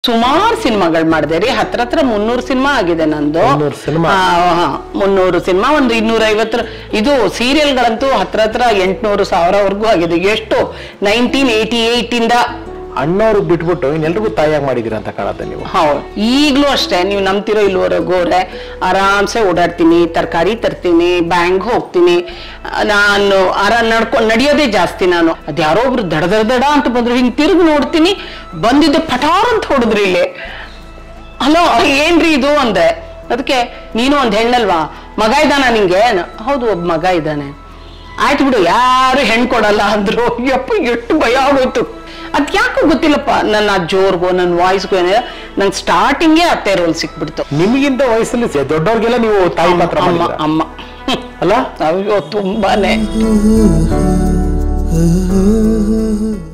ಸುಮಾರು ಸಿನಿಮಾಗಳು ಮಾಡಿದೆ ರೀ ಹತ್ರ ಹತ್ರ ಮುನ್ನೂರು ಸಿನಿಮಾ ಆಗಿದೆ ನಂದು ಮುನ್ನೂರು ಸಿನಿಮಾ? ಆ, ಹಾ, ಮುನ್ನೂರು ಸಿನಿಮಾ ಒಂದು ಇನ್ನೂರ ಐವತ್ತರ ಇದು ಸೀರಿಯಲ್ಗಳಂತೂ ಹತ್ರ ಹತ್ರ ಎಂಟ್ನೂರು ಸಾವಿರವರೆಗೂ ಆಗಿದೆ ಎಷ್ಟು ನೈನ್ಟೀನ್ ಏಯ್ಟಿ ಏಯ್ಟ್ ಇಂದ ಅಣ್ಣವ್ರಿಗೆ ಬಿಟ್ಬಿಟ್ಟು ಇನ್ನೆಲ್ರಿಗೂ ತಾಯಿಯಾಗಿ ಮಾಡಿದೀರ ಅಂತ ಕಾಣತ್ತೆ ನೀವು ಹೌದು ಈಗಲೂ ಅಷ್ಟೇ ನೀವು ನಂಬ್ತಿರೋ ಇಲ್ವರೆಗೋರೆ ಆರಾಮ್ಸೆ ಓಡಾಡ್ತೀನಿ ತರಕಾರಿ ತರ್ತೀನಿ ಬ್ಯಾಂಕ್ ಹೋಗ್ತೀನಿ ಆ, ನಾನು ಆರ ನಡ್ಕೊಂಡು ನಡೆಯೋದೇ ಜಾಸ್ತಿ ನಾನು ಅದ್ಯಾರೋ ಒಬ್ರು ದಡ ದಡ ದಡ ಅಂತ ಬಂದ್ರು ಹಿಂಗ್ ತಿರುಗಿ ನೋಡ್ತೀನಿ ಬಂದಿದ್ದೆ ಪಟಾರ್ ಅಂತ ಹೊಡೆದ್ರಿ ಇಲ್ಲಿ ಹಲೋ ಏನ್ರಿ ಇದು ಅಂದೆ ಅದಕ್ಕೆ ನೀನು ಒಂದ್ ಹೆಣ್ಣಲ್ವಾ ಮಗ ಇದ್ದಾನ ನಿಂಗೆ ನ- ಹೌದು ಒಬ್ಬ ಮಗ ಇದ್ದಾನೆ ಆಯ್ತು ಬಿಡು ಯಾರು ಹೆಣ್ ಕೊಡಲ್ಲ ಅಂದ್ರು ಯಪ್ಪ ಎಷ್ಟು ಭಯ ಆಗೋಯ್ತು ಅದ್ ಯಾಕೋ ಗೊತ್ತಿಲ್ಲಪ್ಪ ನನ್ನ ಆ ಜೋರ್ಗೋ ನನ್ನ ವಾಯ್ಸ್ಗೋ ಏನಿಲ್ಲ ನಂಗೆ ಸ್ಟಾರ್ಟಿಂಗೇ ಅತ್ತೆ ರೋಲ್ ಸಿಕ್ಬಿಡ್ತು ನಿಮಗಿಂತ ವಯಸ್ಸಲ್ಲಿ ಸ- ದೊಡ್ಡವ್ರಿಗೆಲ್ಲ ನೀವು ತಾಯಿ ಪಾತ್ರ ಅಮ್ಮ ಮಾಡಿದ್ದೀರ. ಅಮ್ಮ ಅಲ್ಲ ಅಯ್ಯೋ ತುಂಬಾನೇ ooh, ooh, ooh.